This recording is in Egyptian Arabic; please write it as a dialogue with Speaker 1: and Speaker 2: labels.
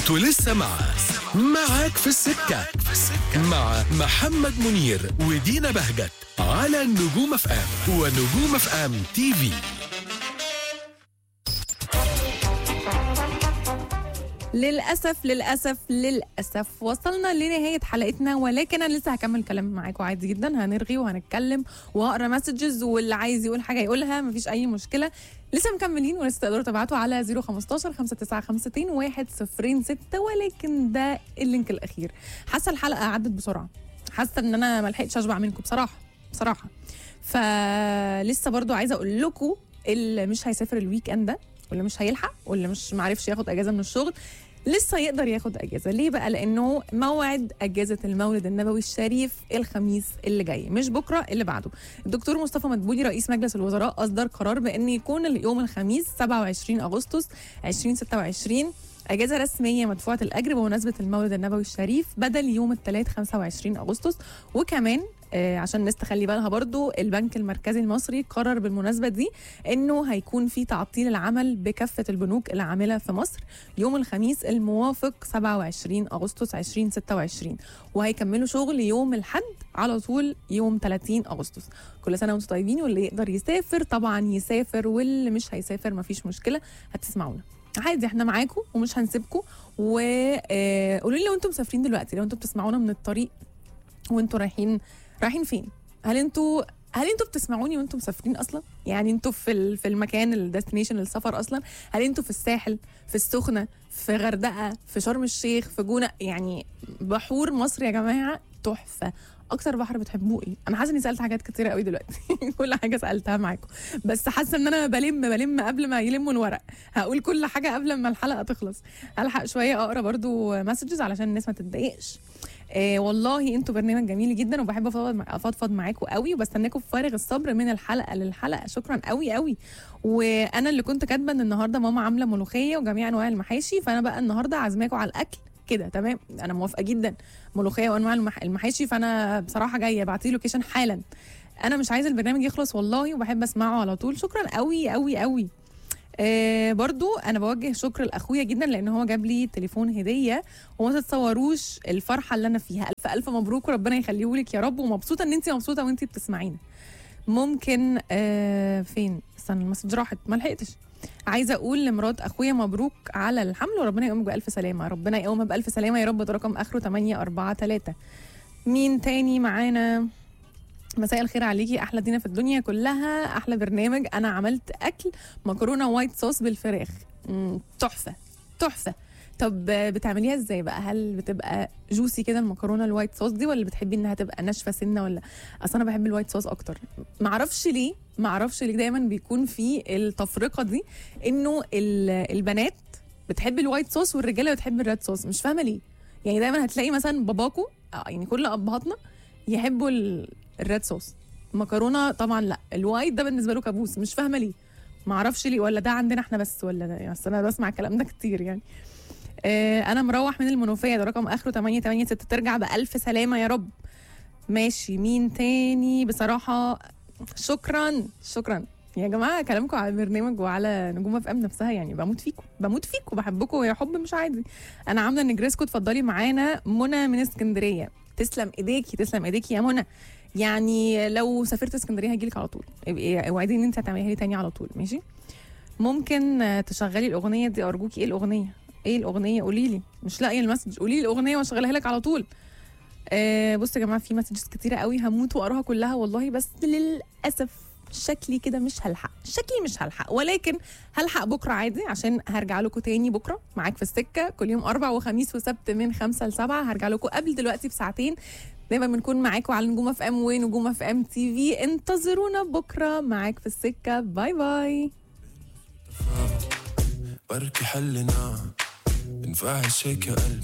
Speaker 1: انتوا لسه مع معاك في السكة مع محمد منير ودينا بهجت على نجوم اف ام ونجوم اف ام تي في
Speaker 2: للأسف للأسف للأسف وصلنا لنهاية حلقتنا ولكن أنا لسه هكمل كلام معاكم عادي جدا هنرغي وهنتكلم وهقرا مسجز واللي عايز يقول حاجة يقولها مفيش أي مشكلة لسه مكملين ولسه تقدروا تبعتوا على 015 5952 106 ولكن ده اللينك الأخير حاسة الحلقة عدت بسرعة حاسة إن أنا ملحقتش أشبع منكم بصراحة بصراحة فلسه برضو عايزة أقول لكم اللي مش هيسافر الويك اند ده واللي مش هيلحق واللي مش معرفش ياخد اجازه من الشغل لسه يقدر ياخد اجازه ليه بقى لانه موعد اجازه المولد النبوي الشريف الخميس اللي جاي مش بكره اللي بعده الدكتور مصطفى مدبولي رئيس مجلس الوزراء اصدر قرار بان يكون اليوم الخميس 27 اغسطس 2026 اجازه رسميه مدفوعه الاجر بمناسبه المولد النبوي الشريف بدل يوم الثلاث 25 اغسطس وكمان آه، عشان الناس تخلي بالها برضو البنك المركزي المصري قرر بالمناسبة دي انه هيكون في تعطيل العمل بكافة البنوك العاملة في مصر يوم الخميس الموافق 27 اغسطس 2026 وهيكملوا شغل يوم الحد على طول يوم 30 اغسطس كل سنة وانتم طيبين واللي يقدر يسافر طبعا يسافر واللي مش هيسافر مفيش مشكلة هتسمعونا عادي احنا معاكم ومش هنسيبكم وقولوا لي لو انتم مسافرين دلوقتي لو انتم بتسمعونا من الطريق وانتوا رايحين رايحين فين؟ هل انتوا هل انتوا بتسمعوني وانتوا مسافرين اصلا؟ يعني انتوا في ال- في المكان الديستنيشن السفر اصلا؟ هل انتوا في الساحل؟ في السخنه؟ في غردقه؟ في شرم الشيخ؟ في جونه؟ يعني بحور مصر يا جماعه تحفه اكتر بحر بتحبوه ايه؟ انا حاسه اني سالت حاجات كتيره قوي دلوقتي كل حاجه سالتها معاكم بس حاسه ان انا بلم بلم قبل ما يلموا الورق هقول كل حاجه قبل ما الحلقه تخلص هلحق شويه اقرا برضو مسجز علشان الناس ما تتضايقش آه والله انتوا برنامج جميل جدا وبحب افضفض مع- افضفض معاكم قوي وبستناكم بفارغ الصبر من الحلقه للحلقه شكرا قوي قوي وانا اللي كنت كاتبه ان النهارده ماما عامله ملوخيه وجميع انواع المحاشي فانا بقى النهارده عازماكم على الاكل كده تمام انا موافقه جدا ملوخيه وانواع المح... المحاشي فانا بصراحه جايه ابعتي لوكيشن حالا انا مش عايزه البرنامج يخلص والله وبحب اسمعه على طول شكرا قوي قوي قوي آه برضو انا بوجه شكر لاخويا جدا لان هو جاب لي تليفون هديه وما تتصوروش الفرحه اللي انا فيها الف الف مبروك وربنا يخليه لك يا رب ومبسوطه ان انت مبسوطه وانت بتسمعينا ممكن آه فين استنى المسج راحت ما لحقتش عايزه اقول لمرات اخويا مبروك على الحمل وربنا يقومك بالف سلامه ربنا يقومها بالف سلامه يا رب ده رقم اخره 843 مين تاني معانا مساء الخير عليكي احلى دينا في الدنيا كلها احلى برنامج انا عملت اكل مكرونه وايت صوص بالفراخ مم، تحفه تحفه طب آه، بتعمليها ازاي بقى هل بتبقى جوسي كده المكرونه الوايت صوص دي ولا بتحبي انها تبقى ناشفه سنه ولا اصل انا بحب الوايت صوص اكتر معرفش ليه معرفش ليه دايما بيكون في التفرقه دي انه ال- البنات بتحب الوايت صوص والرجاله بتحب الريد صوص مش فاهمه ليه يعني دايما هتلاقي مثلا باباكو آه، يعني كل ابهاتنا يحبوا ال- الريد صوص مكرونه طبعا لا الوايت ده بالنسبه له كابوس مش فاهمه ليه ما اعرفش ليه ولا ده عندنا احنا بس ولا ده بس انا بسمع الكلام ده كتير يعني آه انا مروح من المنوفيه ده رقم اخره 886 ترجع بالف سلامه يا رب ماشي مين تاني بصراحه شكرا شكرا يا جماعه كلامكم على البرنامج وعلى نجوم اف ام نفسها يعني بموت فيكم بموت فيكم بحبكم يا حب مش عادي انا عامله نجرسكو اتفضلي معانا منى من اسكندريه تسلم ايديكي تسلم ايديكي يا منى يعني لو سافرت اسكندريه هجيلك على طول ابقي اوعدي ان انت هتعمليها لي تاني على طول ماشي ممكن آه، تشغلي الاغنيه دي ارجوكي ايه الاغنيه ايه الاغنيه قولي لي مش لاقيه المسج قولي لي الاغنيه واشغلها لك على طول آه بصوا يا جماعه في مسجز كتيره قوي هموت واقراها كلها والله بس للاسف شكلي كده مش هلحق شكلي مش هلحق ولكن هلحق بكره عادي عشان هرجع لكم تاني بكره معاك في السكه كل يوم اربع وخميس وسبت من خمسة لسبعة هرجع لكم قبل دلوقتي بساعتين دايما بنكون معاكم على نجوم اف ام ونجوم اف ام تي في انتظرونا بكره معاك في السكه باي باي
Speaker 3: بركي حلنا نفعل هيك يا قلبي